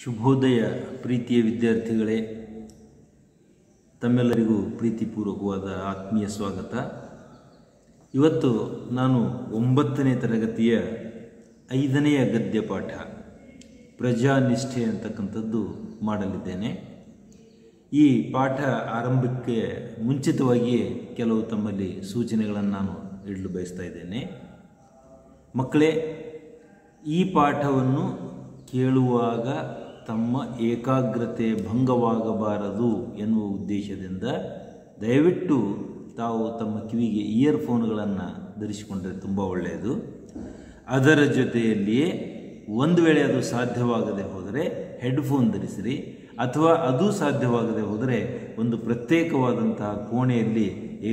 ಶುಭೋದಯ ಪ್ರೀತಿಯ ವಿದ್ಯಾರ್ಥಿಗಳೇ ತಮ್ಮೆಲ್ಲರಿಗೂ ಪ್ರೀತಿಪೂರ್ವಕವಾದ ಆತ್ಮೀಯ ಸ್ವಾಗತ ಇವತ್ತು ನಾನು ಒಂಬತ್ತನೇ ತರಗತಿಯ ಐದನೆಯ ಗದ್ಯ ಪಾಠ ಪ್ರಜಾನಿಷ್ಠೆ ಅಂತಕ್ಕಂಥದ್ದು ಮಾಡಲಿದ್ದೇನೆ ಈ ಪಾಠ ಆರಂಭಕ್ಕೆ ಮುಂಚಿತವಾಗಿಯೇ ಕೆಲವು ತಮ್ಮಲ್ಲಿ ಸೂಚನೆಗಳನ್ನು ನಾನು ಇಡಲು ಬಯಸ್ತಾ ಇದ್ದೇನೆ ಮಕ್ಕಳೇ ಈ ಪಾಠವನ್ನು ಕೇಳುವಾಗ ತಮ್ಮ ಏಕಾಗ್ರತೆ ಭಂಗವಾಗಬಾರದು ಎನ್ನುವ ಉದ್ದೇಶದಿಂದ ದಯವಿಟ್ಟು ತಾವು ತಮ್ಮ ಕಿವಿಗೆ ಇಯರ್ಫೋನ್ಗಳನ್ನು ಧರಿಸಿಕೊಂಡ್ರೆ ತುಂಬ ಒಳ್ಳೆಯದು ಅದರ ಜೊತೆಯಲ್ಲಿಯೇ ಒಂದು ವೇಳೆ ಅದು ಸಾಧ್ಯವಾಗದೆ ಹೋದರೆ ಹೆಡ್ಫೋನ್ ಧರಿಸಿರಿ ಅಥವಾ ಅದು ಸಾಧ್ಯವಾಗದೆ ಹೋದರೆ ಒಂದು ಪ್ರತ್ಯೇಕವಾದಂತಹ ಕೋಣೆಯಲ್ಲಿ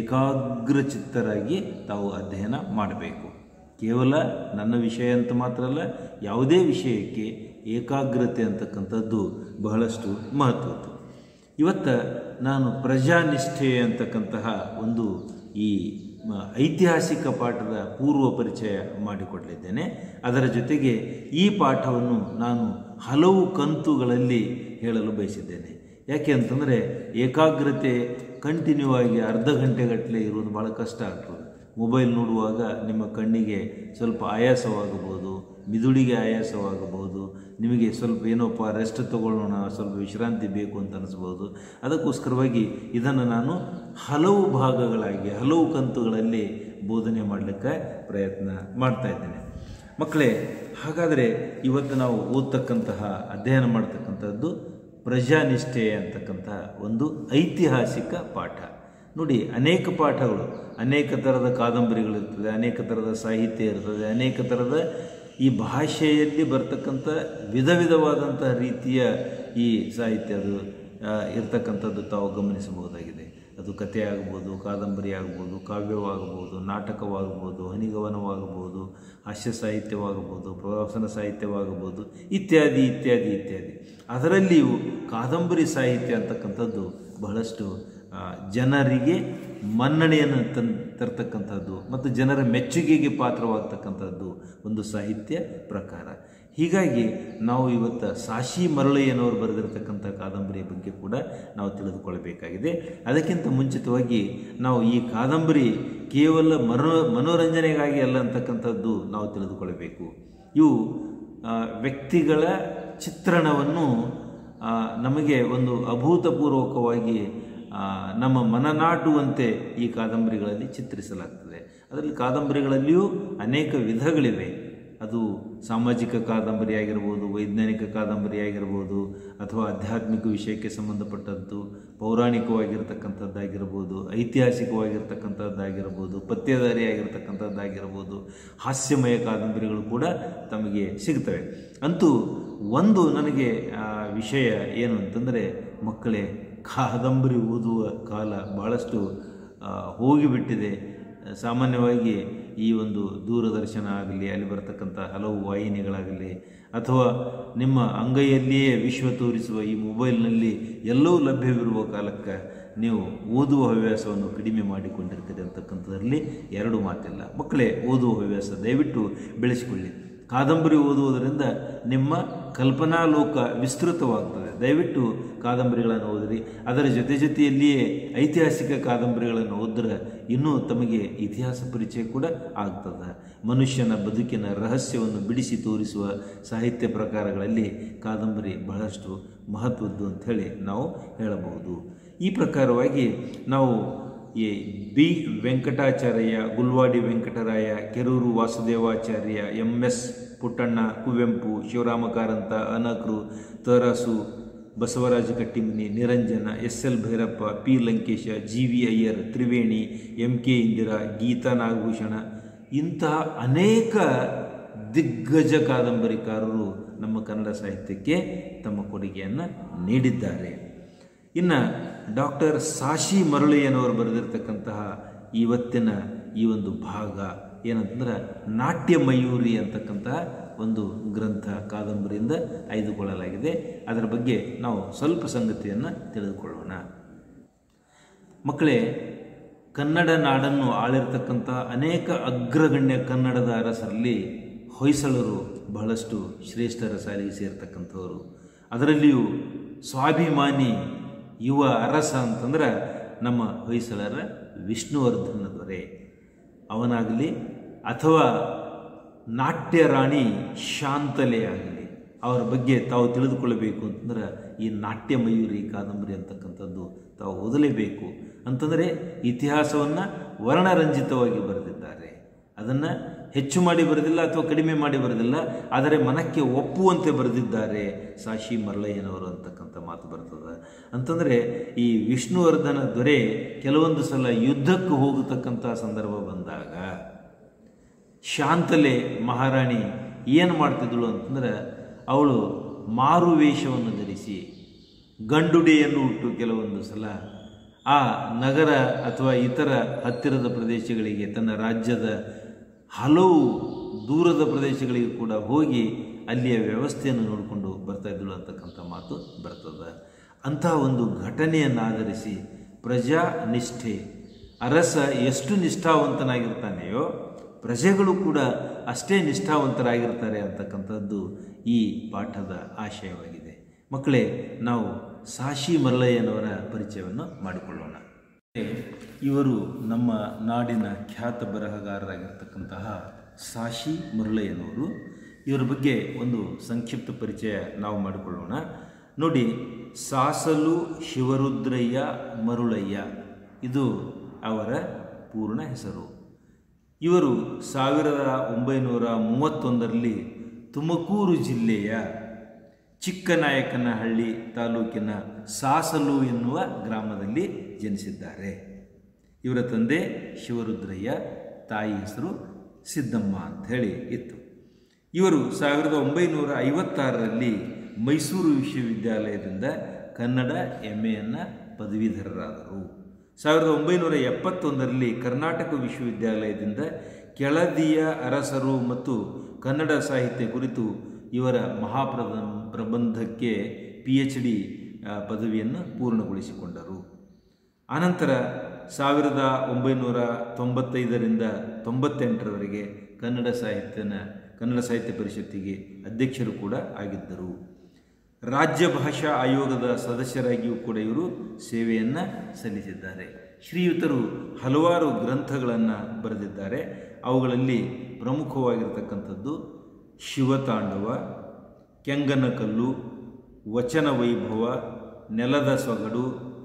ಏಕಾಗ್ರಚಿತ್ತರಾಗಿ ತಾವು ಅಧ್ಯಯನ ಮಾಡಬೇಕು ಕೇವಲ ನನ್ನ ವಿಷಯ ಅಂತ ಮಾತ್ರ ಅಲ್ಲ ಯಾವುದೇ ವಿಷಯಕ್ಕೆ ಏಕಾಗ್ರತೆ ಅಂತಕ್ಕಂಥದ್ದು ಬಹಳಷ್ಟು ಮಹತ್ವದ್ದು ಇವತ್ತು ನಾನು ಪ್ರಜಾನಿಷ್ಠೆ ಅಂತಕ್ಕಂತಹ ಒಂದು ಈ ಮ- ಐತಿಹಾಸಿಕ ಪಾಠದ ಪೂರ್ವ ಪರಿಚಯ ಮಾಡಿಕೊಡಲಿದ್ದೇನೆ ಅದರ ಜೊತೆಗೆ ಈ ಪಾಠವನ್ನು ನಾನು ಹಲವು ಕಂತುಗಳಲ್ಲಿ ಹೇಳಲು ಬಯಸಿದ್ದೇನೆ ಯಾಕೆ ಅಂತಂದರೆ ಏಕಾಗ್ರತೆ ಕಂಟಿನ್ಯೂ ಆಗಿ ಅರ್ಧ ಗಂಟೆಗಟ್ಟಲೆ ಇರುವುದು ಭಾಳ ಕಷ್ಟ ಆಗ್ತದೆ ಮೊಬೈಲ್ ನೋಡುವಾಗ ನಿಮ್ಮ ಕಣ್ಣಿಗೆ ಸ್ವಲ್ಪ ಆಯಾಸವಾಗಬಹುದು ಮಿದುಳಿಗೆ ಆಯಾಸವಾಗಬಹುದು ನಿಮಗೆ ಸ್ವಲ್ಪ ಏನೋಪ್ಪ ರೆಸ್ಟ್ ತಗೊಳ್ಳೋಣ ಸ್ವಲ್ಪ ವಿಶ್ರಾಂತಿ ಬೇಕು ಅಂತ ಅನಿಸ್ಬೋದು ಅದಕ್ಕೋಸ್ಕರವಾಗಿ ಇದನ್ನು ನಾನು ಹಲವು ಭಾಗಗಳಾಗಿ ಹಲವು ಕಂತುಗಳಲ್ಲಿ ಬೋಧನೆ ಮಾಡಲಿಕ್ಕೆ ಪ್ರಯತ್ನ ಮಾಡ್ತಾ ಇದ್ದೇನೆ ಮಕ್ಕಳೇ ಹಾಗಾದರೆ ಇವತ್ತು ನಾವು ಓದ್ತಕ್ಕಂತಹ ಅಧ್ಯಯನ ಮಾಡ್ತಕ್ಕಂಥದ್ದು ಪ್ರಜಾನಿಷ್ಠೆ ಅಂತಕ್ಕಂತಹ ಒಂದು ಐತಿಹಾಸಿಕ ಪಾಠ ನೋಡಿ ಅನೇಕ ಪಾಠಗಳು ಅನೇಕ ಥರದ ಕಾದಂಬರಿಗಳಿರ್ತದೆ ಅನೇಕ ಥರದ ಸಾಹಿತ್ಯ ಇರ್ತದೆ ಅನೇಕ ಥರದ ಈ ಭಾಷೆಯಲ್ಲಿ ಬರ್ತಕ್ಕಂಥ ವಿಧ ವಿಧವಾದಂಥ ರೀತಿಯ ಈ ಸಾಹಿತ್ಯ ಅದು ಆ, ಇರ್ತಕ್ಕಂಥದ್ದು ತಾವು ಗಮನಿಸಬಹುದಾಗಿದೆ ಅದು ಕಥೆ ಆಗ್ಬೋದು ಕಾದಂಬರಿ ಆಗ್ಬೋದು ಕಾವ್ಯವಾಗಬಹುದು ನಾಟಕವಾಗಬಹುದು ಹನಿಗವನವಾಗಬಹುದು ಹಾಸ್ಯ ಸಾಹಿತ್ಯವಾಗಬಹುದು ಪ್ರವಾಸನ ಸಾಹಿತ್ಯವಾಗಬಹುದು ಇತ್ಯಾದಿ ಇತ್ಯಾದಿ ಇತ್ಯಾದಿ ಅದರಲ್ಲಿಯೂ ಕಾದಂಬರಿ ಸಾಹಿತ್ಯ ಅಂತಕ್ಕಂಥದ್ದು ಬಹಳಷ್ಟು ಆ, ಜನರಿಗೆ ಮನ್ನಣೆಯನ್ನು ತನ್ ತರ್ತಕ್ಕಂಥದ್ದು ಮತ್ತು ಜನರ ಮೆಚ್ಚುಗೆಗೆ ಪಾತ್ರವಾಗ್ತಕ್ಕಂಥದ್ದು ಒಂದು ಸಾಹಿತ್ಯ ಪ್ರಕಾರ ಹೀಗಾಗಿ ನಾವು ಇವತ್ತು ಸಾಶಿ ಮರಳಯ್ಯನವರು ಬರೆದಿರತಕ್ಕಂಥ ಕಾದಂಬರಿಯ ಬಗ್ಗೆ ಕೂಡ ನಾವು ತಿಳಿದುಕೊಳ್ಳಬೇಕಾಗಿದೆ ಅದಕ್ಕಿಂತ ಮುಂಚಿತವಾಗಿ ನಾವು ಈ ಕಾದಂಬರಿ ಕೇವಲ ಮನೋ ಮನೋರಂಜನೆಗಾಗಿ ಅಲ್ಲ ಅಂತಕ್ಕಂಥದ್ದು ನಾವು ತಿಳಿದುಕೊಳ್ಳಬೇಕು ಇವು ಆ, ವ್ಯಕ್ತಿಗಳ ಚಿತ್ರಣವನ್ನು ಆ, ನಮಗೆ ಒಂದು ಅಭೂತಪೂರ್ವಕವಾಗಿ ಆ, ನಮ್ಮ ಮನನಾಟುವಂತೆ ಈ ಕಾದಂಬರಿಗಳಲ್ಲಿ ಚಿತ್ರಿಸಲಾಗ್ತದೆ ಅದರಲ್ಲಿ ಕಾದಂಬರಿಗಳಲ್ಲಿಯೂ ಅನೇಕ ವಿಧಗಳಿವೆ ಅದು ಸಾಮಾಜಿಕ ಕಾದಂಬರಿ ಆಗಿರ್ಬೋದು ವೈಜ್ಞಾನಿಕ ಕಾದಂಬರಿ ಆಗಿರ್ಬೋದು ಅಥವಾ ಆಧ್ಯಾತ್ಮಿಕ ವಿಷಯಕ್ಕೆ ಸಂಬಂಧಪಟ್ಟದ್ದು ಪೌರಾಣಿಕವಾಗಿರ್ತಕ್ಕಂಥದ್ದಾಗಿರ್ಬೋದು ಐತಿಹಾಸಿಕವಾಗಿರ್ತಕ್ಕಂಥದ್ದಾಗಿರ್ಬೋದು ಪತ್ಯಧಾರಿ ಆಗಿರ್ತಕ್ಕಂಥದ್ದಾಗಿರ್ಬೋದು ಹಾಸ್ಯಮಯ ಕಾದಂಬರಿಗಳು ಕೂಡ ತಮಗೆ ಸಿಗ್ತವೆ ಅಂತೂ ಒಂದು ನನಗೆ ಆ, ವಿಷಯ ಏನು ಅಂತಂದರೆ ಮಕ್ಕಳೇ ಕಾದಂಬರಿ ಓದುವ ಕಾಲ ಬಹಳಷ್ಟು ಆ, ಹೋಗಿಬಿಟ್ಟಿದೆ ಸಾಮಾನ್ಯವಾಗಿ ಈ ಒಂದು ದೂರದರ್ಶನ ಆಗಲಿ ಅಲ್ಲಿ ಬರ್ತಕ್ಕಂಥ ಹಲವು ವಾಹಿನಿಗಳಾಗಲಿ ಅಥವಾ ನಿಮ್ಮ ಅಂಗೈಯಲ್ಲಿಯೇ ವಿಶ್ವ ತೋರಿಸುವ ಈ ಮೊಬೈಲ್ನಲ್ಲಿ ಎಲ್ಲವೂ ಲಭ್ಯವಿರುವ ಕಾಲಕ್ಕೆ ನೀವು ಓದುವ ಹವ್ಯಾಸವನ್ನು ಕಡಿಮೆ ಮಾಡಿಕೊಂಡಿರ್ತೀರಿ ಅಂತಕ್ಕಂಥದ್ರಲ್ಲಿ ಎರಡು ಮಾತಿಲ್ಲ ಮಕ್ಕಳೇ ಓದುವ ಹವ್ಯಾಸ ದಯವಿಟ್ಟು ಬೆಳೆಸಿಕೊಳ್ಳಿ ಕಾದಂಬರಿ ಓದುವುದರಿಂದ ನಿಮ್ಮ ಕಲ್ಪನಾ ಲೋಕ ವಿಸ್ತೃತವಾಗ್ತದೆ ದಯವಿಟ್ಟು ಕಾದಂಬರಿಗಳನ್ನು ಓದಿರಿ ಅದರ ಜೊತೆ ಜೊತೆಯಲ್ಲಿಯೇ ಐತಿಹಾಸಿಕ ಕಾದಂಬರಿಗಳನ್ನು ಓದಿದ್ರೆ ಇನ್ನೂ ತಮಗೆ ಇತಿಹಾಸ ಪರಿಚಯ ಕೂಡ ಆಗ್ತದೆ ಮನುಷ್ಯನ ಬದುಕಿನ ರಹಸ್ಯವನ್ನು ಬಿಡಿಸಿ ತೋರಿಸುವ ಸಾಹಿತ್ಯ ಪ್ರಕಾರಗಳಲ್ಲಿ ಕಾದಂಬರಿ ಬಹಳಷ್ಟು ಮಹತ್ವದ್ದು ಅಂಥೇಳಿ ನಾವು ಹೇಳಬಹುದು ಈ ಪ್ರಕಾರವಾಗಿ ನಾವು ಈ B Venkatacharya Gulvadi Venkataraya Kerur Vasudevacharya M S Puttanna Kuvempu Shivarama Karanth Anakru Tarasu Basavaraj Kattimani Niranjana S L Bhyrappa P Lankesh G V Iyer Triveni M K Indira Geetha Nagabhushana ಇಂತಹ ಅನೇಕ ದಿಗ್ಗಜ ಕಾದಂಬರಿಕಾರರು ನಮ್ಮ ಕನ್ನಡ ಸಾಹಿತ್ಯಕ್ಕೆ ತಮ್ಮ ಕೊಡುಗೆಯನ್ನು ನೀಡಿದ್ದಾರೆ ಇನ್ನು ಡಾಕ್ಟರ್ ಸಾಶಿ ಮರಳಯ್ಯನವರು ಬರೆದಿರ್ತಕ್ಕಂತಹ ಇವತ್ತಿನ ಈ ಒಂದು ಭಾಗ ಏನಂತಂದ್ರೆ ನಾಟ್ಯ ಮಯೂರಿ ಅಂತಕ್ಕಂತಹ ಒಂದು ಗ್ರಂಥ ಕಾದಂಬರಿಯಿಂದ ಆಯ್ದುಕೊಳ್ಳಲಾಗಿದೆ ಅದರ ಬಗ್ಗೆ ನಾವು ಸ್ವಲ್ಪ ಸಂಗತಿಯನ್ನು ತಿಳಿದುಕೊಳ್ಳೋಣ ಮಕ್ಕಳೇ ಕನ್ನಡ ನಾಡನ್ನು ಆಳಿರ್ತಕ್ಕಂಥ ಅನೇಕ ಅಗ್ರಗಣ್ಯ ಕನ್ನಡದ ಅರಸರಲ್ಲಿ ಹೊಯ್ಸಳರು ಬಹಳಷ್ಟು ಶ್ರೇಷ್ಠರ ಸಾಲಿಗೆ ಸೇರ್ತಕ್ಕಂಥವರು ಅದರಲ್ಲಿಯೂ ಸ್ವಾಭಿಮಾನಿ ಯುವ ಅರಸ ಅಂತಂದ್ರೆ ನಮ್ಮ ಹೊಯ್ಸಳರ ವಿಷ್ಣುವರ್ಧನ ದೊರೆ ಅವನಾಗಲಿ ಅಥವಾ ನಾಟ್ಯ ರಾಣಿ ಶಾಂತಲೆ ಆಗಲಿ ಅವರ ಬಗ್ಗೆ ತಾವು ತಿಳಿದುಕೊಳ್ಳಬೇಕು ಅಂತಂದ್ರೆ ಈ ನಾಟ್ಯ ಮಯೂರಿ ಕಾದಂಬರಿ ಅಂತಕ್ಕಂಥದ್ದು ತಾವು ಓದಲೇಬೇಕು ಅಂತಂದರೆ ಇತಿಹಾಸವನ್ನು ವರ್ಣರಂಜಿತವಾಗಿ ಬರೆದಿದ್ದಾರೆ ಅದನ್ನು ಹೆಚ್ಚು ಮಾಡಿ ಬರೆದಿಲ್ಲ ಅಥವಾ ಕಡಿಮೆ ಮಾಡಿ ಬರೆದಿಲ್ಲ ಆದರೆ ಮನಕ್ಕೆ ಒಪ್ಪುವಂತೆ ಬರೆದಿದ್ದಾರೆ ಸಾಶಿ ಮರ್ಲಯ್ಯನವರು ಅಂತಕ್ಕಂಥ ಮಾತು ಬರ್ತದೆ ಅಂತಂದರೆ ಈ ವಿಷ್ಣುವರ್ಧನ ದೊರೆ ಕೆಲವೊಂದು ಸಲ ಯುದ್ಧಕ್ಕೆ ಹೋಗತಕ್ಕಂಥ ಸಂದರ್ಭ ಬಂದಾಗ ಶಾಂತಲೆ ಮಹಾರಾಣಿ ಏನು ಮಾಡ್ತಿದ್ಳು ಅಂತಂದ್ರೆ ಅವಳು ಮಾರು ವೇಷವನ್ನು ಧರಿಸಿ ಗಂಡುಡಿಯನ್ನು ಹುಟ್ಟು ಕೆಲವೊಂದು ಸಲ ಆ ನಗರ ಅಥವಾ ಇತರ ಹತ್ತಿರದ ಪ್ರದೇಶಗಳಿಗೆ ತನ್ನ ರಾಜ್ಯದ ಹಲವು ದೂರದ ಪ್ರದೇಶಗಳಿಗೆ ಕೂಡ ಹೋಗಿ ಅಲ್ಲಿಯ ವ್ಯವಸ್ಥೆಯನ್ನು ನೋಡಿಕೊಂಡು ಬರ್ತಾ ಇದ್ದಳು ಅಂತಕ್ಕಂಥ ಮಾತು ಬರ್ತದೆ ಅಂತಹ ಒಂದು ಘಟನೆಯನ್ನು ಆಧರಿಸಿ ಪ್ರಜಾ ನಿಷ್ಠೆ ಅರಸ ಎಷ್ಟು ನಿಷ್ಠಾವಂತನಾಗಿರ್ತಾನೆಯೋ ಪ್ರಜೆಗಳು ಕೂಡ ಅಷ್ಟೇ ನಿಷ್ಠಾವಂತರಾಗಿರ್ತಾರೆ ಅಂತಕ್ಕಂಥದ್ದು ಈ ಪಾಠದ ಆಶಯವಾಗಿದೆ ಮಕ್ಕಳೇ ನಾವು ಸಾಶಿ ಮಲ್ಲಯ್ಯನವರ ಪರಿಚಯವನ್ನು ಮಾಡಿಕೊಳ್ಳೋಣ ಇವರು ನಮ್ಮ ನಾಡಿನ ಖ್ಯಾತ ಬರಹಗಾರರಾಗಿರ್ತಕ್ಕಂತಹ ಸಾಶಿ ಮುರಳಯ್ಯನವರು ಇವರ ಬಗ್ಗೆ ಒಂದು ಸಂಕ್ಷಿಪ್ತ ಪರಿಚಯ ನಾವು ಮಾಡಿಕೊಳ್ಳೋಣ ನೋಡಿ ಸಾಸಲು ಶಿವರುದ್ರಯ್ಯ ಮರುಳಯ್ಯ ಇದು ಅವರ ಪೂರ್ಣ ಹೆಸರು ಇವರು ಸಾವಿರದ ಒಂಬೈನೂರ ಮೂವತ್ತೊಂದರಲ್ಲಿ ತುಮಕೂರು ಜಿಲ್ಲೆಯ ಚಿಕ್ಕನಾಯಕನಹಳ್ಳಿ ತಾಲೂಕಿನ ಸಾಸಲು ಎನ್ನುವ ಗ್ರಾಮದಲ್ಲಿ ಜನಿಸಿದ್ದಾರೆ ಇವರ ತಂದೆ ಶಿವರುದ್ರಯ್ಯ ತಾಯಿ ಹೆಸರು ಸಿದ್ದಮ್ಮ ಅಂತ ಹೇಳಿ ಇತ್ತು ಇವರು ಸಾವಿರದ ಒಂಬೈನೂರ ಐವತ್ತಾರರಲ್ಲಿ ಮೈಸೂರು ವಿಶ್ವವಿದ್ಯಾಲಯದಿಂದ ಕನ್ನಡ ಎಮ್ ಎಯನ್ನು ಪದವೀಧರರಾದರು ಸಾವಿರದ ಒಂಬೈನೂರ ಎಪ್ಪತ್ತೊಂದರಲ್ಲಿ ಕರ್ನಾಟಕ ವಿಶ್ವವಿದ್ಯಾಲಯದಿಂದ ಕೆಳದಿಯ ಅರಸರು ಮತ್ತು ಕನ್ನಡ ಸಾಹಿತ್ಯ ಕುರಿತು ಇವರ ಮಹಾಪ್ರದ ಪ್ರಬಂಧಕ್ಕೆ ಪಿ ಎಚ್ ಡಿ ಪದವಿಯನ್ನು ಪೂರ್ಣಗೊಳಿಸಿಕೊಂಡರು ಆನಂತರ ಸಾವಿರದ ಒಂಬೈನೂರ ತೊಂಬತ್ತೈದರಿಂದ ತೊಂಬತ್ತೆಂಟರವರೆಗೆ ಕನ್ನಡ ಸಾಹಿತ್ಯನ ಕನ್ನಡ ಸಾಹಿತ್ಯ ಪರಿಷತ್ತಿಗೆ ಅಧ್ಯಕ್ಷರು ಕೂಡ ಆಗಿದ್ದರು ರಾಜ್ಯ ಭಾಷಾ ಆಯೋಗದ ಸದಸ್ಯರಾಗಿಯೂ ಕೂಡ ಇವರು ಸೇವೆಯನ್ನು ಸಲ್ಲಿಸಿದ್ದಾರೆ ಶ್ರೀಯುತರು ಹಲವಾರು ಗ್ರಂಥಗಳನ್ನು ಬರೆದಿದ್ದಾರೆ ಅವುಗಳಲ್ಲಿ ಪ್ರಮುಖವಾಗಿರ್ತಕ್ಕಂಥದ್ದು ಶಿವತಾಂಡವ ಕೆಂಗನಕಲ್ಲು ವಚನ ವೈಭವ ನೆಲದ ಸೊಗಡು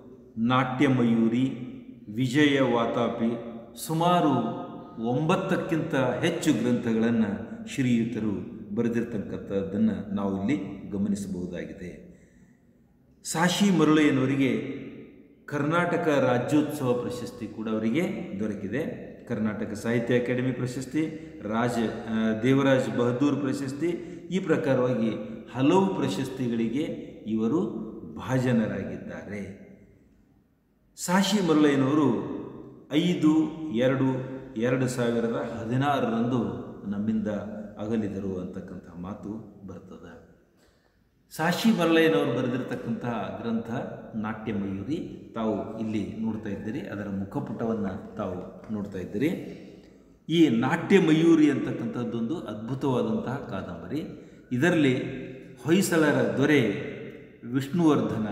ನಾಟ್ಯಮಯೂರಿ ವಿಜಯ ವಾತಾಪಿ ಸುಮಾರು ಒಂಬತ್ತಕ್ಕಿಂತ ಹೆಚ್ಚು ಗ್ರಂಥಗಳನ್ನು ಶ್ರೀಯುತರು ಬರೆದಿರ್ತಕ್ಕಂಥದ್ದನ್ನು ನಾವು ಇಲ್ಲಿ ಗಮನಿಸಬಹುದಾಗಿದೆ ಸಾಶಿ ಮರುಳಯ್ಯನವರಿಗೆ ಕರ್ನಾಟಕ ರಾಜ್ಯೋತ್ಸವ ಪ್ರಶಸ್ತಿ ಕೂಡ ಅವರಿಗೆ ದೊರಕಿದೆ ಕರ್ನಾಟಕ ಸಾಹಿತ್ಯ ಅಕಾಡೆಮಿ ಪ್ರಶಸ್ತಿ ರಾಜ ಆ, ದೇವರಾಜ್ ಬಹದ್ದೂರ್ ಪ್ರಶಸ್ತಿ ಈ ಪ್ರಕಾರವಾಗಿ ಹಲವು ಪ್ರಶಸ್ತಿಗಳಿಗೆ ಇವರು ಭಾಜನರಾಗಿದ್ದಾರೆ ಸಾಶಿ ಮರುಳಯ್ಯನವರು ಐದು ಎರಡು ಎರಡು ಸಾವಿರದ ಹದಿನಾರರಂದು ನಮ್ಮಿಂದ ಅಗಲಿದರು ಅಂತಕ್ಕಂಥ ಮಾತು ಬರ್ತದೆ ಸಾಶಿ ಮಲ್ಲಯ್ಯನವರು ಬರೆದಿರತಕ್ಕಂತಹ ಗ್ರಂಥ ನಾಟ್ಯ ಮಯೂರಿ ತಾವು ಇಲ್ಲಿ ನೋಡ್ತಾ ಇದ್ದೀರಿ ಅದರ ಮುಖಪುಟವನ್ನು ತಾವು ನೋಡ್ತಾ ಇದ್ದೀರಿ ಈ ನಾಟ್ಯ ಮಯೂರಿ ಅಂತಕ್ಕಂಥದ್ದೊಂದು ಅದ್ಭುತವಾದಂತಹ ಕಾದಂಬರಿ ಇದರಲ್ಲಿ ಹೊಯ್ಸಳರ ದೊರೆ ವಿಷ್ಣುವರ್ಧನ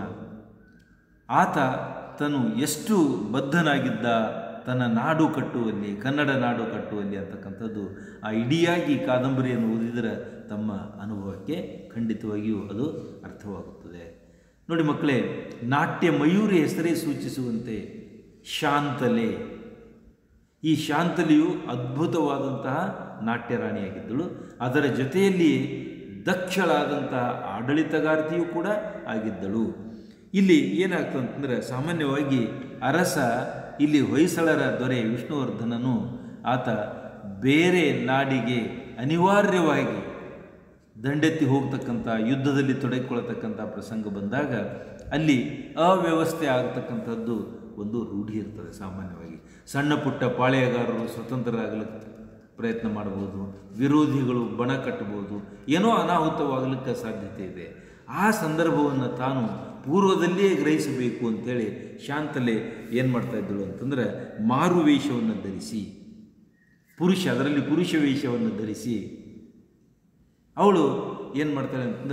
ಆತ ತನು ಎಷ್ಟು ಬದ್ಧನಾಗಿದ್ದ ತನ್ನ ನಾಡು ಕಟ್ಟುವಲ್ಲಿ ಕನ್ನಡ ನಾಡು ಕಟ್ಟುವಲ್ಲಿ ಅಂತಕ್ಕಂಥದ್ದು ಆ ಇಡಿಯಾಗಿ ಕಾದಂಬರಿಯನ್ನು ಓದಿದರೆ ತಮ್ಮ ಅನುಭವಕ್ಕೆ ಖಂಡಿತವಾಗಿಯೂ ಅದು ಅರ್ಥವಾಗುತ್ತದೆ ನೋಡಿ ಮಕ್ಕಳೇ ನಾಟ್ಯ ಮಯೂರಿ ಹೆಸರೇ ಸೂಚಿಸುವಂತೆ ಶಾಂತಲೆ ಈ ಶಾಂತಲಿಯು ಅದ್ಭುತವಾದಂತಹ ನಾಟ್ಯರಾಣಿಯಾಗಿದ್ದಳು ಅದರ ಜೊತೆಯಲ್ಲಿ ದಕ್ಷಳಾದಂತಹ ಆಡಳಿತಗಾರ್ತಿಯೂ ಕೂಡ ಆಗಿದ್ದಳು ಇಲ್ಲಿ ಏನಾಗ್ತದೆ ಅಂತಂದರೆ ಸಾಮಾನ್ಯವಾಗಿ ಅರಸ ಇಲ್ಲಿ ಹೊಯ್ಸಳರ ದೊರೆ ವಿಷ್ಣುವರ್ಧನನು ಆತ ಬೇರೆ ನಾಡಿಗೆ ಅನಿವಾರ್ಯವಾಗಿ ದಂಡೆತ್ತಿ ಹೋಗ್ತಕ್ಕಂಥ ಯುದ್ಧದಲ್ಲಿ ತೊಡಗಿಕೊಳ್ಳತಕ್ಕಂಥ ಪ್ರಸಂಗ ಬಂದಾಗ ಅಲ್ಲಿ ಅವ್ಯವಸ್ಥೆ ಆಗ್ತಕ್ಕಂಥದ್ದು ಒಂದು ರೂಢಿ ಇರ್ತದೆ ಸಾಮಾನ್ಯವಾಗಿ ಸಣ್ಣ ಪುಟ್ಟ ಪಾಳೆಯಗಾರರು ಸ್ವತಂತ್ರರಾಗಲಿಕ್ಕೆ ಪ್ರಯತ್ನ ಮಾಡ್ಬೋದು ವಿರೋಧಿಗಳು ಬಣ ಕಟ್ಟಬಹುದು ಏನೋ ಅನಾಹುತವಾಗಲಿಕ್ಕೆ ಸಾಧ್ಯತೆ ಇದೆ ಆ ಸಂದರ್ಭವನ್ನು ತಾನು ಪೂರ್ವದಲ್ಲಿಯೇ ಗ್ರಹಿಸಬೇಕು ಅಂತೇಳಿ ಶಾಂತಲೆ ಏನು ಮಾಡ್ತಾ ಇದ್ದಳು ಅಂತಂದ್ರೆ ಮಾರು ವೇಷವನ್ನು ಧರಿಸಿ ಪುರುಷ ಅದರಲ್ಲಿ ಪುರುಷ ವೇಷವನ್ನು ಧರಿಸಿ ಅವಳು ಏನು ಮಾಡ್ತಾಳೆ ಅಂತಂದ್ರೆ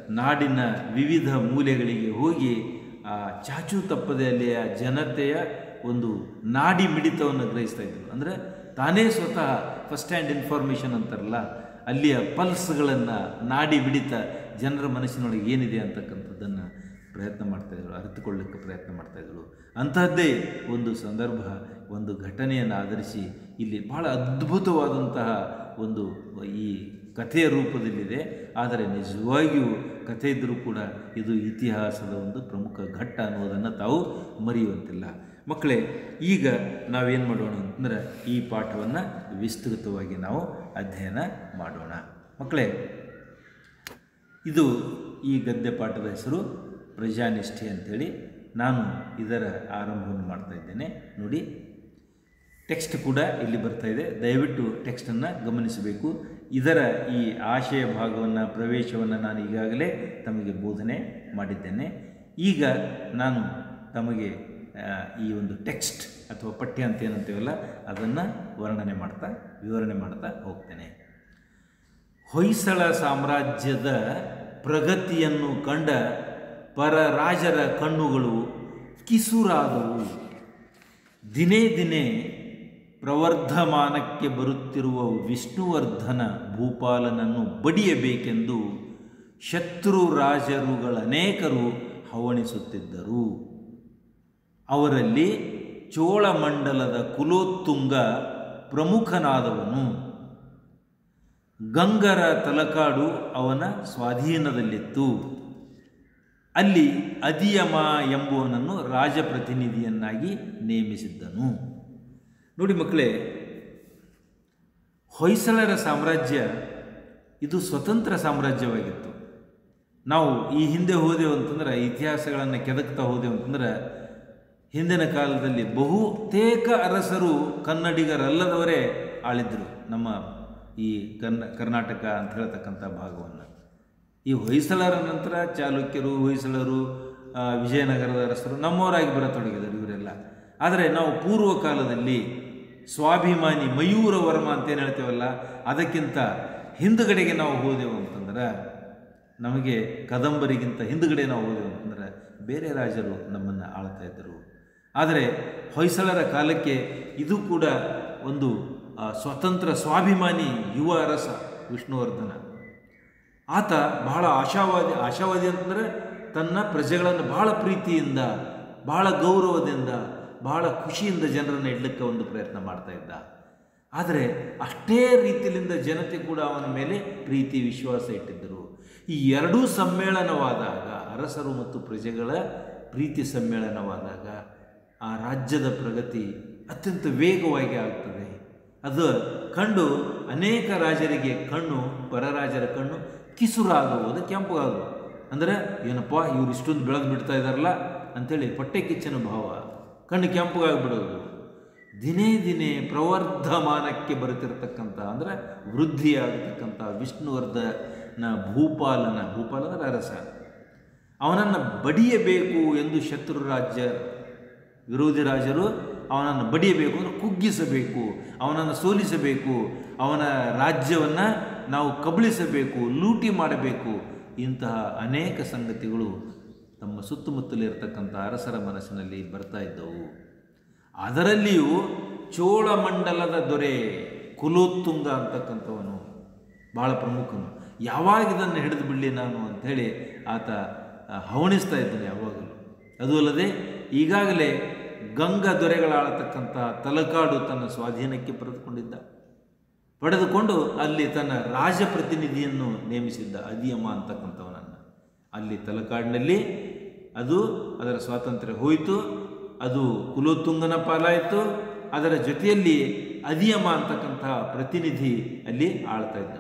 ನಾಡಿನ ವಿವಿಧ ಮೂಲೆಗಳಿಗೆ ಹೋಗಿ ಆ ಚಾಚು ತಪ್ಪದೆ ಅಲ್ಲಿಯ ಜನತೆಯ ಒಂದು ನಾಡಿ ಮಿಡಿತವನ್ನು ಗ್ರಹಿಸ್ತಾ ಇದ್ರು ಅಂದರೆ ತಾನೇ ಸ್ವತಃ ಫಸ್ಟ್ ಹ್ಯಾಂಡ್ ಇನ್ಫಾರ್ಮೇಷನ್ ಅಂತಾರಲ್ಲ ಅಲ್ಲಿಯ ಪಲ್ಸ್ಗಳನ್ನು ನಾಡಿ ಮಿಡಿತ ಜನರ ಮನಸ್ಸಿನೊಳಗೆ ಏನಿದೆ ಅಂತಕ್ಕಂಥದ್ದನ್ನು ಪ್ರಯತ್ನ ಮಾಡ್ತಾಯಿದ್ರು ಅರಿತುಕೊಳ್ಳಕ್ಕೆ ಪ್ರಯತ್ನ ಮಾಡ್ತಾಯಿದ್ರು ಅಂತಹದ್ದೇ ಒಂದು ಸಂದರ್ಭ ಒಂದು ಘಟನೆಯನ್ನು ಆಧರಿಸಿ ಇಲ್ಲಿ ಬಹಳ ಅದ್ಭುತವಾದಂತಹ ಒಂದು ಈ ಕಥೆಯ ರೂಪದಲ್ಲಿದೆ ಆದರೆ ನಿಜವಾಗಿಯೂ ಕಥೆ ಇದ್ದರೂ ಕೂಡ ಇದು ಇತಿಹಾಸದ ಒಂದು ಪ್ರಮುಖ ಘಟ್ಟ ಅನ್ನೋದನ್ನು ತಾವು ಮರೆಯುವಂತಿಲ್ಲ ಮಕ್ಕಳೇ ಈಗ ನಾವೇನು ಮಾಡೋಣ ಅಂತಂದ್ರೆ ಈ ಪಾಠವನ್ನು ವಿಸ್ತೃತವಾಗಿ ನಾವು ಅಧ್ಯಯನ ಮಾಡೋಣ ಮಕ್ಕಳೇ ಇದು ಈ ಗದ್ಯ ಪಾಠದ ಹೆಸರು ಪ್ರಜಾನಿಷ್ಠೆ ಅಂಥೇಳಿ ನಾನು ಇದರ ಆರಂಭವನ್ನು ಮಾಡ್ತಾ ಇದ್ದೇನೆ ನೋಡಿ ಟೆಕ್ಸ್ಟ್ ಕೂಡ ಇಲ್ಲಿ ಬರ್ತಾ ಇದೆ ದಯವಿಟ್ಟು ಟೆಕ್ಸ್ಟನ್ನು ಗಮನಿಸಬೇಕು ಇದರ ಈ ಆಶಯ ಭಾಗವನ್ನು ಪ್ರವೇಶವನ್ನು ನಾನು ಈಗಾಗಲೇ ತಮಗೆ ಬೋಧನೆ ಮಾಡಿದ್ದೇನೆ ಈಗ ನಾನು ತಮಗೆ ಆ, ಈ ಒಂದು ಟೆಕ್ಸ್ಟ್ ಅಥವಾ ಪಠ್ಯ ಅಂತ ಏನಂತೀವಲ್ಲ ಅದನ್ನು ವರ್ಣನೆ ಮಾಡ್ತಾ ವಿವರಣೆ ಮಾಡ್ತಾ ಹೋಗ್ತೇನೆ ಹೊಯ್ಸಳ ಸಾಮ್ರಾಜ್ಯದ ಪ್ರಗತಿಯನ್ನು ಕಂಡ ಪರರಾಜರ ಕಣ್ಣುಗಳು ಕಿಸುರಾದವು ದಿನೇ ದಿನೇ ಪ್ರವರ್ಧಮಾನಕ್ಕೆ ಬರುತ್ತಿರುವ ವಿಷ್ಣುವರ್ಧನ ಭೂಪಾಲನನ್ನು ಬಡಿಯಬೇಕೆಂದು ಶತ್ರು ರಾಜರುಗಳನೇಕರು ಹವಣಿಸುತ್ತಿದ್ದರು ಅವರಲ್ಲಿ ಚೋಳಮಂಡಲದ ಕುಲೋತ್ತುಂಗ ಪ್ರಮುಖನಾದವನು ಗಂಗರ ತಲಕಾಡು ಅವನ ಸ್ವಾಧೀನದಲ್ಲಿತ್ತು ಅಲ್ಲಿ ಅದಿಯಮ ಎಂಬುವನನ್ನು ರಾಜಪ್ರತಿನಿಧಿಯನ್ನಾಗಿ ನೇಮಿಸಿದ್ದನು ನೋಡಿ ಮಕ್ಕಳೇ ಹೊಯ್ಸಳರ ಸಾಮ್ರಾಜ್ಯ ಇದು ಸ್ವತಂತ್ರ ಸಾಮ್ರಾಜ್ಯವಾಗಿತ್ತು ನಾವು ಈ ಹಿಂದೆ ಹೋದೆವು ಅಂತಂದ್ರೆ ಇತಿಹಾಸಗಳನ್ನು ಕೆದಕ್ತಾ ಹೋದೆವು ಅಂತಂದ್ರೆ ಹಿಂದಿನ ಕಾಲದಲ್ಲಿ ಬಹುತೇಕ ಅರಸರು ಕನ್ನಡಿಗರಲ್ಲದವರೇ ಆಳಿದ್ರು ನಮ್ಮ ಈ ಕರ್ನ ಕರ್ನಾಟಕ ಅಂತ ಹೇಳ್ತಕ್ಕಂಥ ಭಾಗವನ್ನು ಈ ಹೊಯ್ಸಳರ ನಂತರ ಚಾಲುಕ್ಯರು ಹೊಯ್ಸಳರು ಆ, ವಿಜಯನಗರದ ಅರಸರು ನಮ್ಮವರಾಗಿ ಬರತೊಡಗಿದರು ಇವರೆಲ್ಲ ಆದರೆ ನಾವು ಪೂರ್ವ ಕಾಲದಲ್ಲಿ ಸ್ವಾಭಿಮಾನಿ ಮಯೂರ ವರ್ಮ ಅಂತ ಏನು ಹೇಳ್ತೇವಲ್ಲ ಅದಕ್ಕಿಂತ ಹಿಂದುಗಡೆಗೆ ನಾವು ಹೋದೆವು ಅಂತಂದ್ರೆ ನಮಗೆ ಕದಂಬರಿಗಿಂತ ಹಿಂದುಗಡೆ ನಾವು ಹೋದೆವು ಅಂತಂದ್ರೆ ಬೇರೆ ರಾಜರು ನಮ್ಮನ್ನು ಆಳ್ತಾ ಇದ್ದರು ಆದರೆ ಹೊಯ್ಸಳರ ಕಾಲಕ್ಕೆ ಇದು ಕೂಡ ಒಂದು ಆ, ಸ್ವತಂತ್ರ ಸ್ವಾಭಿಮಾನಿ ಯುವ ಅರಸ ವಿಷ್ಣುವರ್ಧನ ಆತ ಬಹಳ ಆಶಾವಾದಿ ಆಶಾವಾದಿ ಅಂತಂದರೆ ತನ್ನ ಪ್ರಜೆಗಳನ್ನು ಬಹಳ ಪ್ರೀತಿಯಿಂದ ಬಹಳ ಗೌರವದಿಂದ ಬಹಳ ಖುಷಿಯಿಂದ ಜನರನ್ನು ಇಡ್ಲಿಕ್ಕೆ ಒಂದು ಪ್ರಯತ್ನ ಮಾಡ್ತಾ ಇದ್ದ ಆದರೆ ಅಷ್ಟೇ ರೀತಿಯಿಂದ ಜನತೆ ಕೂಡ ಅವನ ಮೇಲೆ ಪ್ರೀತಿ ವಿಶ್ವಾಸ ಇಟ್ಟಿದ್ದರು ಈ ಎರಡೂ ಸಮ್ಮೇಳನವಾದಾಗ ಅರಸರು ಮತ್ತು ಪ್ರಜೆಗಳ ಪ್ರೀತಿ ಸಮ್ಮೇಳನವಾದಾಗ ಆ ರಾಜ್ಯದ ಪ್ರಗತಿ ಅತ್ಯಂತ ವೇಗವಾಗಿ ಆಗ್ತದೆ ಅದು ಕಂಡು ಅನೇಕ ರಾಜರಿಗೆ ಕಣ್ಣು ಪರರಾಜರ ಕಣ್ಣು ಕಿಸುರಾದವು ಅದು ಕೆಂಪಗಾದವು ಅಂದರೆ ಏನಪ್ಪ ಇವ್ರು ಇಷ್ಟೊಂದು ಬೆಳೆದು ಬಿಡ್ತಾ ಇದ್ದಾರಲ್ಲ ಅಂಥೇಳಿ ಹೊಟ್ಟೆ ಕಿಚ್ಚನ ಭಾವ ಕಣ್ಣು ಕೆಂಪಗಾಗ್ಬಿಡೋದು ದಿನೇ ದಿನೇ ಪ್ರವರ್ಧಮಾನಕ್ಕೆ ಬರುತ್ತಿರತಕ್ಕಂಥ ಅಂದರೆ ವೃದ್ಧಿಯಾಗತಕ್ಕಂಥ ವಿಷ್ಣುವರ್ಧನ ಭೂಪಾಲನ ಭೂಪಾಲ ಅಂದರೆ ಅರಸ ಅವನನ್ನು ಬಡಿಯಬೇಕು ಎಂದು ಶತ್ರು ರಾಜ್ಯ ವಿರೋಧಿ ರಾಜರು ಅವನನ್ನು ಬಡಿಯಬೇಕು ಅಂದರೆ ಕುಗ್ಗಿಸಬೇಕು ಅವನನ್ನು ಸೋಲಿಸಬೇಕು ಅವನ ರಾಜ್ಯವನ್ನು ನಾವು ಕಬಳಿಸಬೇಕು ಲೂಟಿ ಮಾಡಬೇಕು ಇಂತಹ ಅನೇಕ ಸಂಗತಿಗಳು ತಮ್ಮ ಸುತ್ತಮುತ್ತಲಿರತಕ್ಕಂಥ ಅರಸರ ಮನಸ್ಸಿನಲ್ಲಿ ಬರ್ತಾ ಇದ್ದವು ಅದರಲ್ಲಿಯೂ ಚೋಳಮಂಡಲದ ದೊರೆ ಕುಲೋತ್ತುಂಗ ಅಂತಕ್ಕಂಥವನು ಭಾಳ ಪ್ರಮುಖನು ಯಾವಾಗ ಇದನ್ನು ಹಿಡಿದು ಬಿಡಲಿ ನಾನು ಅಂಥೇಳಿ ಆತ ಆ, ಹವಣಿಸ್ತಾ ಇದ್ದಾನೆ ಯಾವಾಗಲೂ ಅದು ಅಲ್ಲದೆ ಈಗಾಗಲೇ ಗಂಗಾ ದೊರೆಗಳಾಳತಕ್ಕಂಥ ತಲಕಾಡು ತನ್ನ ಸ್ವಾಧೀನಕ್ಕೆ ಪಡೆದುಕೊಂಡಿದ್ದ ಪಡೆದುಕೊಂಡು ಅಲ್ಲಿ ತನ್ನ ರಾಜಪ್ರತಿನಿಧಿಯನ್ನು ನೇಮಿಸಿದ್ದ ಅದಿಯಮ ಅಂತಕ್ಕಂಥವನನ್ನು ಅಲ್ಲಿ ತಲಕಾಡಿನಲ್ಲಿ ಅದು ಅದರ ಸ್ವಾತಂತ್ರ್ಯ ಹೋಯಿತು ಅದು ಕುಲೋತ್ತುಂಗನ ಪಾಲಾಯಿತು ಅದರ ಜೊತೆಯಲ್ಲಿ ಅದಿಯಮ ಅಂತಕ್ಕಂತಹ ಪ್ರತಿನಿಧಿ ಅಲ್ಲಿ ಆಳ್ತಾ ಇದ್ದನು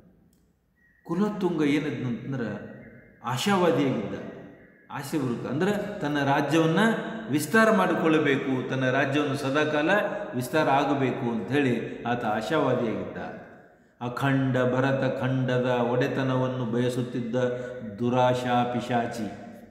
ಕುಲೋತ್ತುಂಗ ಏನಿದ್ನು ಅಂತಂದ್ರೆ ಆಶಾವಾದಿಯಾಗಿದ್ದ ಆಶೆ ಬರುಕ ಅಂದ್ರೆ ತನ್ನ ರಾಜ್ಯವನ್ನು ವಿಸ್ತಾರ ಮಾಡಿಕೊಳ್ಳಬೇಕು ತನ್ನ ರಾಜ್ಯವನ್ನು ಸದಾಕಾಲ ವಿಸ್ತಾರ ಆಗಬೇಕು ಅಂಥೇಳಿ ಆತ ಆಶಾವಾದಿಯಾಗಿದ್ದ ಅಖಂಡ ಭರತ ಖಂಡದ ಒಡೆತನವನ್ನು ಬಯಸುತ್ತಿದ್ದ ದುರಾಶಾ ಪಿಶಾಚಿ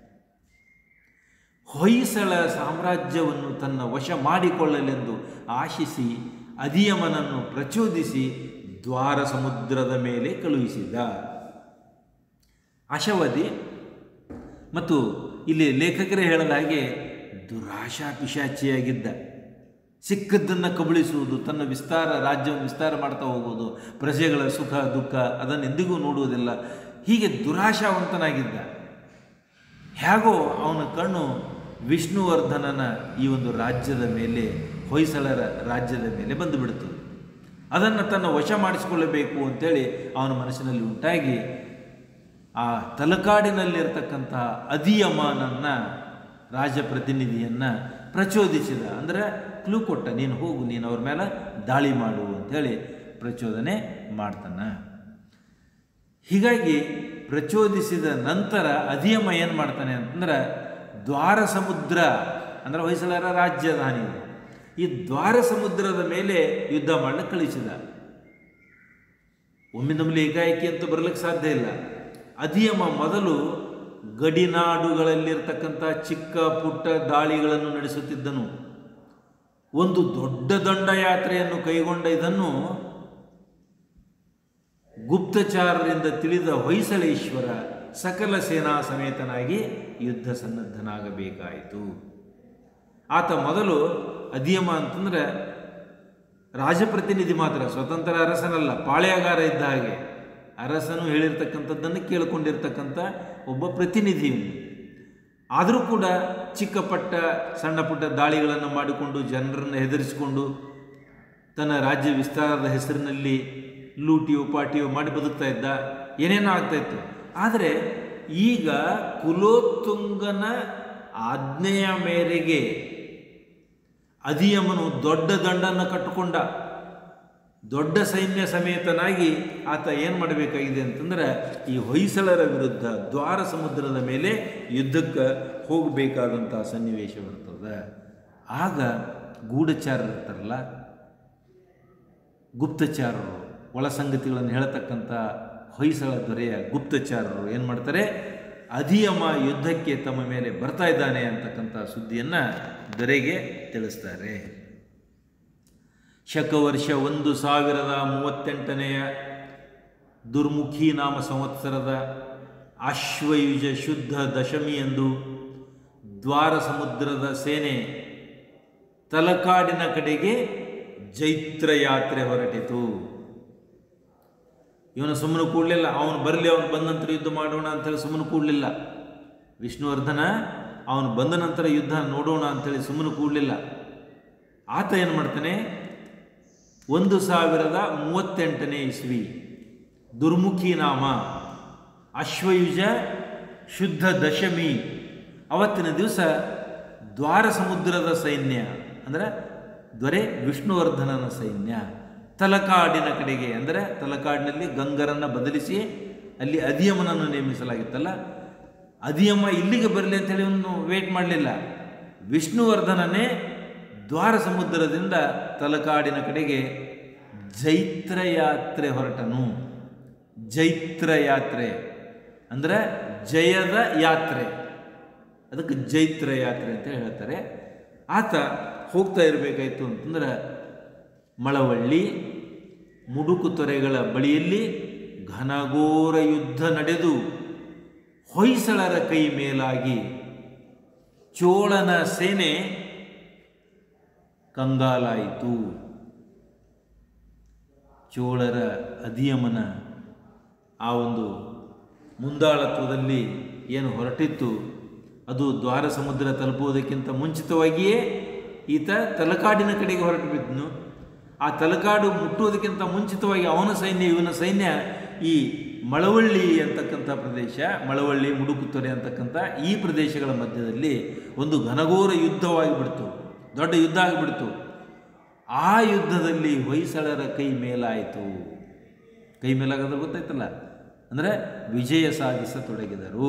ಹೊಯ್ಸಳ ಸಾಮ್ರಾಜ್ಯವನ್ನು ತನ್ನ ವಶ ಮಾಡಿಕೊಳ್ಳಲೆಂದು ಆಶಿಸಿ ಅಧಿಯಮನನ್ನು ಪ್ರಚೋದಿಸಿ ದ್ವಾರ ಸಮುದ್ರದ ಮೇಲೆ ಕಳುಹಿಸಿದ ಆಶಾವಾದಿ ಮತ್ತು ಇಲ್ಲಿ ಲೇಖಕರೇ ಹೇಳದ ಹಾಗೆ ದುರಾಶಾ ಪಿಶಾಚಿಯಾಗಿದ್ದ ಸಿಕ್ಕದ್ದನ್ನು ಕಬಳಿಸುವುದು ತನ್ನ ವಿಸ್ತಾರ ರಾಜ್ಯವನ್ನು ವಿಸ್ತಾರ ಮಾಡ್ತಾ ಹೋಗುವುದು ಪ್ರಜೆಗಳ ಸುಖ ದುಃಖ ಅದನ್ನು ಎಂದಿಗೂ ನೋಡುವುದಿಲ್ಲ ಹೀಗೆ ದುರಾಶಾವಂತನಾಗಿದ್ದ ಹೇಗೋ ಅವನ ಕಣ್ಣು ವಿಷ್ಣುವರ್ಧನನ ಈ ಒಂದು ರಾಜ್ಯದ ಮೇಲೆ ಹೊಯ್ಸಳರ ರಾಜ್ಯದ ಮೇಲೆ ಬಂದು ಬಿಡ್ತು ಅದನ್ನು ತನ್ನ ವಶ ಮಾಡಿಸಿಕೊಳ್ಳಬೇಕು ಅಂತೇಳಿ ಅವನ ಮನಸ್ಸಿನಲ್ಲಿ ಉಂಟಾಗಿ ಆ ತಲಕಾಡಿನಲ್ಲಿರ್ತಕ್ಕಂತಹ ಅಧಿಯಮಾನನ್ನ ರಾಜಪ್ರತಿನಿಧಿಯನ್ನು ಪ್ರಚೋದಿಸಿದ ಅಂದರೆ ಕ್ಲೂ ಕೊಟ್ಟ ನೀನು ಹೋಗು ನೀನು ಅವ್ರ ಮೇಲೆ ದಾಳಿ ಮಾಡು ಅಂಥೇಳಿ ಪ್ರಚೋದನೆ ಮಾಡ್ತಾನೆ ಹೀಗಾಗಿ ಪ್ರಚೋದಿಸಿದ ನಂತರ ಅಧಿಯಮ ಏನು ಮಾಡ್ತಾನೆ ಅಂತಂದ್ರೆ ದ್ವಾರ ಸಮುದ್ರ ಅಂದರೆ ಹೊಯ್ಸಳರ ರಾಜಧಾನಿ ಇದು. ಈ ದ್ವಾರ ಸಮುದ್ರದ ಮೇಲೆ ಯುದ್ಧ ಮಾಡಲಿಕ್ಕೆ ಕಳಿಸಿದ ಒಮ್ಮಿಂದೊಮ್ಮೆ ಏಕಾಏಕಿ ಅಂತ ಬರಲಿಕ್ಕೆ ಸಾಧ್ಯ ಇಲ್ಲ ಅಧಿಯಮ ಮೊದಲು ಗಡಿನಾಡುಗಳಲ್ಲಿರ್ತಕ್ಕಂಥ ಚಿಕ್ಕ ಪುಟ್ಟ ದಾಳಿಗಳನ್ನು ನಡೆಸುತ್ತಿದ್ದನು ಒಂದು ದೊಡ್ಡ ದಂಡಯಾತ್ರೆಯನ್ನು ಕೈಗೊಂಡ ಇದನ್ನು ಗುಪ್ತಚಾರರಿಂದ ತಿಳಿದ ಹೊಯ್ಸಳೇಶ್ವರ ಸಕಲ ಸೇನಾ ಸಮೇತನಾಗಿ ಯುದ್ಧ ಸನ್ನದ್ಧನಾಗಬೇಕಾಯಿತು ಆತ ಮೊದಲು ಅಧಿಯಮ ಅಂತಂದ್ರೆ ರಾಜಪ್ರತಿನಿಧಿ ಮಾತ್ರ ಸ್ವತಂತ್ರ ಅರಸನಲ್ಲ ಪಾಳೆಯಗಾರ ಇದ್ದ ಹಾಗೆ ಅರಸನು ಹೇಳಿರ್ತಕ್ಕಂಥದ್ದನ್ನು ಕೇಳಿಕೊಂಡಿರ್ತಕ್ಕಂಥ ಒಬ್ಬ ಪ್ರತಿನಿಧಿ ಇವನು. ಆದರೂ ಕೂಡ ಚಿಕ್ಕ ಪಟ್ಟ ಸಣ್ಣ ಪುಟ್ಟ ದಾಳಿಗಳನ್ನು ಮಾಡಿಕೊಂಡು ಜನರನ್ನು ಹೆದರಿಸಿಕೊಂಡು ತನ್ನ ರಾಜ್ಯ ವಿಸ್ತಾರದ ಹೆಸರಿನಲ್ಲಿ ಲೂಟಿಯೋ ಪಾಟಿಯೋ ಮಾಡಿ ಬದುಕ್ತಾ ಇದ್ದ ಏನೇನೋ ಆಗ್ತಾ ಇತ್ತು ಆದರೆ ಈಗ ಕುಲೋತ್ತುಂಗನ ಆಜ್ಞೆಯ ಮೇರೆಗೆ ಅಧಿಯಮನು ದೊಡ್ಡ ದಂಡನ್ನು ಕಟ್ಟಿಕೊಂಡ ದೊಡ್ಡ ಸೈನ್ಯ ಸಮೇತನಾಗಿ ಆತ ಏನು ಮಾಡಬೇಕಾಗಿದೆ ಅಂತಂದ್ರೆ ಈ ಹೊಯ್ಸಳರ ವಿರುದ್ಧ ದ್ವಾರ ಸಮುದ್ರದ ಮೇಲೆ ಯುದ್ಧಕ್ಕೆ ಹೋಗಬೇಕಾದಂಥ ಸನ್ನಿವೇಶ ಬರ್ತದೆ ಆಗ ಗೂಢಚಾರರು ಇರ್ತಾರಲ್ಲ ಗುಪ್ತಚಾರರು ಒಳ ಸಂಗತಿಗಳನ್ನು ಹೇಳ್ತಕ್ಕಂಥ ಹೊಯ್ಸಳ ದೊರೆಯ ಗುಪ್ತಚಾರರು ಏನು ಮಾಡ್ತಾರೆ ಅಧಿಯಮ ಯುದ್ಧಕ್ಕೆ ತಮ್ಮ ಮೇಲೆ ಬರ್ತಾ ಇದ್ದಾನೆ ಅಂತಕ್ಕಂಥ ಸುದ್ದಿಯನ್ನು ದೊರೆಗೆ ತಿಳಿಸ್ತಾರೆ ಶಕವರ್ಷ ಒಂದು ಸಾವಿರದ ಮೂವತ್ತೆಂಟನೆಯ ದುರ್ಮುಖಿ ನಾಮ ಸಂವತ್ಸರದ ಆಶ್ವಯುಜ ಶುದ್ಧ ದಶಮಿಯಂದು ದ್ವಾರ ಸಮುದ್ರದ ಸೇನೆ ತಲಕಾಡಿನ ಕಡೆಗೆ ಜೈತ್ರ ಯಾತ್ರೆ ಹೊರಟಿತು ಇವನು ಸುಮ್ಮನೆ ಕೂಡಲಿಲ್ಲ ಅವನು ಬರಲಿ ಅವನು ಬಂದ ನಂತರ ಯುದ್ಧ ಮಾಡೋಣ ಅಂತೇಳಿ ಸುಮ್ಮನೆ ಕೂಡಲಿಲ್ಲ ವಿಷ್ಣುವರ್ಧನ ಅವನು ಬಂದ ನಂತರ ಯುದ್ಧ ನೋಡೋಣ ಅಂತೇಳಿ ಸುಮ್ಮನೆ ಕೂಡಲಿಲ್ಲ ಆತ ಏನು ಮಾಡ್ತಾನೆ ಒಂದು ಸಾವಿರದ ಮೂವತ್ತೆಂಟನೇ ಇಸ್ವಿ ದುರ್ಮುಖಿ ನಾಮ ಅಶ್ವಯುಜ ಶುದ್ಧ ದಶಮಿ ಅವತ್ತಿನ ದಿವಸ ದ್ವಾರ ಸಮುದ್ರದ ಸೈನ್ಯ ಅಂದರೆ ದೊರೆ ವಿಷ್ಣುವರ್ಧನನ ಸೈನ್ಯ ತಲಕಾಡಿನ ಕಡೆಗೆ ಅಂದರೆ ತಲಕಾಡಿನಲ್ಲಿ ಗಂಗರನ್ನು ಬದಲಿಸಿ ಅಲ್ಲಿ ಅಧಿಯಮನನ್ನು ನೇಮಿಸಲಾಗಿತ್ತಲ್ಲ ಅಧಿಯಮ ಇಲ್ಲಿಗೆ ಬರಲಿ ಅಂತೇಳಿ ಅವನು ವೇಟ್ ಮಾಡಲಿಲ್ಲ ವಿಷ್ಣುವರ್ಧನನೇ ದ್ವಾರ ಸಮುದ್ರದಿಂದ ತಲಕಾಡಿನ ಕಡೆಗೆ ಜೈತ್ರ ಯಾತ್ರೆ ಹೊರಟನು ಜೈತ್ರ ಯಾತ್ರೆ ಅಂದರೆ ಜಯದ ಯಾತ್ರೆ ಅದಕ್ಕೆ ಜೈತ್ರ ಯಾತ್ರೆ ಅಂತ ಹೇಳ್ತಾರೆ ಆತ ಹೋಗ್ತಾ ಇರಬೇಕಾಯ್ತು ಅಂತಂದ್ರೆ ಮಳವಳ್ಳಿ ಮುಡುಕು ತೊರೆಗಳ ಬಳಿಯಲ್ಲಿ ಘನಘೋರ ಯುದ್ಧ ನಡೆದು ಹೊಯ್ಸಳರ ಕೈ ಮೇಲಾಗಿ ಚೋಳನ ಸೇನೆ ಕಂಗಾಲಾಯಿತು ಚೋಳರ ಅಧಿಯಮನ ಆ ಒಂದು ಮುಂದಾಳತ್ವದಲ್ಲಿ ಏನು ಹೊರಟಿತ್ತು ಅದು ದ್ವಾರ ಸಮುದ್ರ ತಲುಪುವುದಕ್ಕಿಂತ ಮುಂಚಿತವಾಗಿಯೇ ಈತ ತಲಕಾಡಿನ ಕಡೆಗೆ ಹೊರಟು ಬಿದ್ದನು ಆ ತಲಕಾಡು ಮುಟ್ಟುವುದಕ್ಕಿಂತ ಮುಂಚಿತವಾಗಿ ಅವನ ಸೈನ್ಯ ಇವನ ಸೈನ್ಯ ಈ ಮಳವಳ್ಳಿ ಅಂತಕ್ಕಂಥ ಪ್ರದೇಶ ಮಳವಳ್ಳಿ ಮುಡುಕುತೊರೆ ಅಂತಕ್ಕಂಥ ಈ ಪ್ರದೇಶಗಳ ಮಧ್ಯದಲ್ಲಿ ಒಂದು ಘನಘೋರ ಯುದ್ಧವಾಗಿ ಬಿಡ್ತು ದೊಡ್ಡ ಯುದ್ಧ ಆಗಿಬಿಡ್ತು ಆ ಯುದ್ಧದಲ್ಲಿ ಹೊಯ್ಸಳರ ಕೈ ಮೇಲಾಯಿತು ಕೈ ಮೇಲಾಗೋದು ಗೊತ್ತಾಯ್ತಲ್ಲ ಅಂದರೆ ವಿಜಯ ಸಾಧಿಸತೊಡಗಿದರು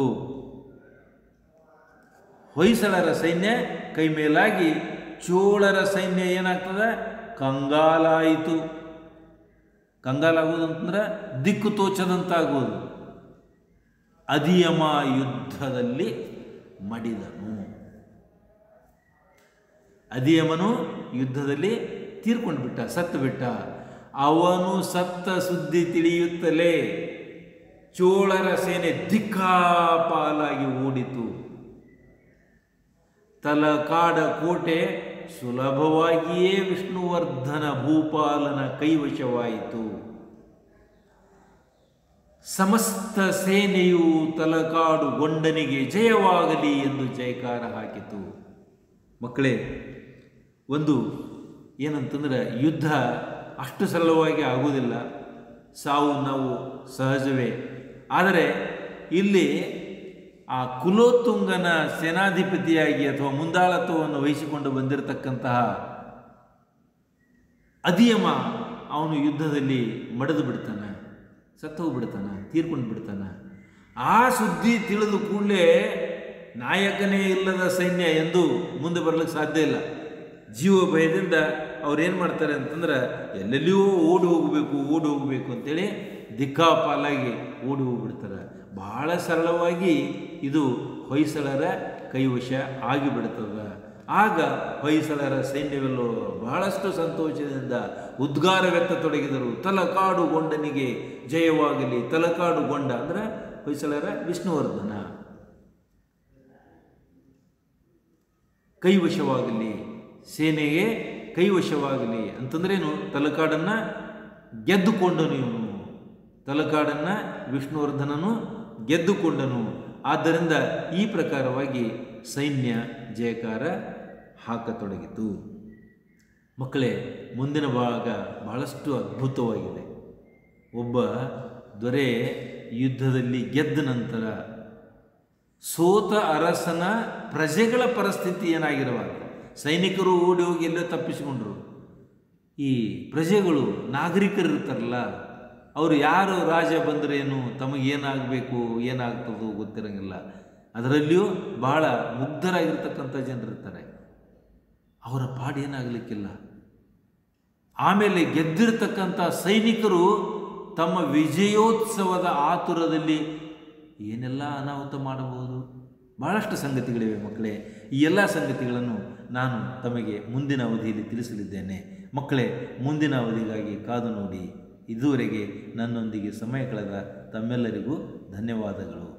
ಹೊಯ್ಸಳರ ಸೈನ್ಯ ಕೈ ಮೇಲಾಗಿ ಚೋಳರ ಸೈನ್ಯ ಏನಾಗ್ತದೆ ಕಂಗಾಲಾಯಿತು ಕಂಗಾಲಾಗುವುದು ಅಂತಂದ್ರೆ ದಿಕ್ಕು ತೋಚದಂತಾಗುವುದು ಅಧಿಯಮ ಯುದ್ಧದಲ್ಲಿ ಮಡಿದನು ಅಧಿಯಮನು ಯುದ್ಧದಲ್ಲಿ ತೀರ್ಕೊಂಡು ಬಿಟ್ಟ ಸತ್ತು ಬಿಟ್ಟ ಅವನು ಸತ್ತ ಸುದ್ದಿ ತಿಳಿಯುತ್ತಲೇ ಚೋಳರ ಸೇನೆ ದಿಕ್ಕಾಪಾಲಾಗಿ ಓಡಿತು ತಲಕಾಡ ಕೋಟೆ ಸುಲಭವಾಗಿಯೇ ವಿಷ್ಣುವರ್ಧನ ಭೂಪಾಲನ ಕೈವಶವಾಯಿತು ಸಮಸ್ತ ಸೇನೆಯು ತಲಕಾಡು ಗೊಂಡನಿಗೆ ಜಯವಾಗಲಿ ಎಂದು ಜಯಕಾರ ಹಾಕಿತು ಮಕ್ಕಳೇ ಒಂದು ಏನಂತಂದ್ರೆ ಯುದ್ಧ ಅಷ್ಟು ಸರಳವಾಗಿ ಆಗುವುದಿಲ್ಲ ಸಾವು ನಾವು ಸಹಜವೇ ಆದರೆ ಇಲ್ಲಿ ಆ ಕುಲೋತ್ತುಂಗನ ಸೇನಾಧಿಪತಿಯಾಗಿ ಅಥವಾ ಮುಂದಾಳತ್ವವನ್ನು ವಹಿಸಿಕೊಂಡು ಬಂದಿರತಕ್ಕಂತಹ ಅಧಿಯಮ ಅವನು ಯುದ್ಧದಲ್ಲಿ ಮಡಿದು ಬಿಡ್ತಾನೆ ಸತ್ತು ಹೋಗ್ಬಿಡ್ತಾನೆ ತೀರ್ಕೊಂಡು ಬಿಡ್ತಾನೆ ಆ ಸುದ್ದಿ ತಿಳಿದು ಕೂಡಲೇ ನಾಯಕನೇ ಇಲ್ಲದ ಸೈನ್ಯ ಎಂದು ಮುಂದೆ ಬರಲಿಕ್ಕೆ ಸಾಧ್ಯ ಇಲ್ಲ ಜೀವ ಭಯದಿಂದ ಅವ್ರು ಏನು ಮಾಡ್ತಾರೆ ಅಂತಂದ್ರೆ ಎಲ್ಲೆಲ್ಲಿಯೂ ಓಡಿ ಹೋಗಬೇಕು ಓಡಿ ಹೋಗಬೇಕು ಅಂತೇಳಿ ದಿಕ್ಕಾಪಾಲಾಗಿ ಓಡಿ ಹೋಗ್ಬಿಡ್ತಾರೆ ಬಹಳ ಸರಳವಾಗಿ ಇದು ಹೊಯ್ಸಳರ ಕೈವಶ ಆಗಿಬಿಡ್ತದೆ ಆಗ ಹೊಯ್ಸಳರ ಸೈನ್ಯವೆಲ್ಲೋ ಬಹಳಷ್ಟು ಸಂತೋಷದಿಂದ ಉದ್ಗಾರವೆತ್ತತೊಡಗಿದರು ತಲಕಾಡು ಗೊಂಡನಿಗೆ ಜಯವಾಗಲಿ ತಲಕಾಡು ಗೊಂಡ ಅಂದ್ರೆ ಹೊಯ್ಸಳರ ವಿಷ್ಣುವರ್ಧನ ಕೈವಶವಾಗಲಿ ಸೇನೆಗೆ ಕೈವಶವಾಗಲಿ ಅಂತಂದ್ರೇನು ತಲಕಾಡನ್ನು ಗೆದ್ದುಕೊಂಡನು ಇವನು ತಲಕಾಡನ್ನು ವಿಷ್ಣುವರ್ಧನನು ಗೆದ್ದುಕೊಂಡನು ಆದ್ದರಿಂದ ಈ ಪ್ರಕಾರವಾಗಿ ಸೈನ್ಯ ಜಯಕಾರ ಹಾಕತೊಡಗಿತು ಮಕ್ಕಳೇ ಮುಂದಿನ ಭಾಗ ಬಹಳಷ್ಟು ಅದ್ಭುತವಾಗಿದೆ ಒಬ್ಬ ದೊರೆ ಯುದ್ಧದಲ್ಲಿ ಗೆದ್ದ ನಂತರ ಸೋತ ಅರಸನ ಪ್ರಜೆಗಳ ಪರಿಸ್ಥಿತಿ ಏನಾಗಿರಬಾರ್ದು ಸೈನಿಕರು ಓಡಿ ಹೋಗಿ ಎಲ್ಲೋ ತಪ್ಪಿಸಿಕೊಂಡ್ರು ಈ ಪ್ರಜೆಗಳು ನಾಗರಿಕರು ಇರ್ತಾರಲ್ಲ ಅವರು ಯಾರು ರಾಜ ಬಂದ್ರೇನು ತಮಗೇನಾಗಬೇಕು ಏನಾಗ್ತದೋ ಗೊತ್ತಿರಂಗಿಲ್ಲ ಅದರಲ್ಲಿಯೂ ಬಹಳ ಮುಗ್ಧರಾಗಿರ್ತಕ್ಕಂಥ ಜನರಿರ್ತಾರೆ ಅವರ ಪಾಡು ಏನಾಗಲಿಕ್ಕಿಲ್ಲ ಆಮೇಲೆ ಗೆದ್ದಿರ್ತಕ್ಕಂಥ ಸೈನಿಕರು ತಮ್ಮ ವಿಜಯೋತ್ಸವದ ಆತುರದಲ್ಲಿ ಏನೆಲ್ಲ ಅನಾಹುತ ಮಾಡಬಹುದು ಬಹಳಷ್ಟು ಸಂಗತಿಗಳಿವೆ ಮಕ್ಕಳೇ ಈ ಎಲ್ಲ ಸಂಗತಿಗಳನ್ನು ನಾನು ತಮಗೆ ಮುಂದಿನ ಅವಧಿಯಲ್ಲಿ ತಿಳಿಸಲಿದ್ದೇನೆ ಮಕ್ಕಳೇ ಮುಂದಿನ ಅವಧಿಗಾಗಿ ಕಾದು ನೋಡಿ ಇದುವರೆಗೆ ನನ್ನೊಂದಿಗೆ ಸಮಯ ಕಳೆದ ತಮ್ಮೆಲ್ಲರಿಗೂ ಧನ್ಯವಾದಗಳು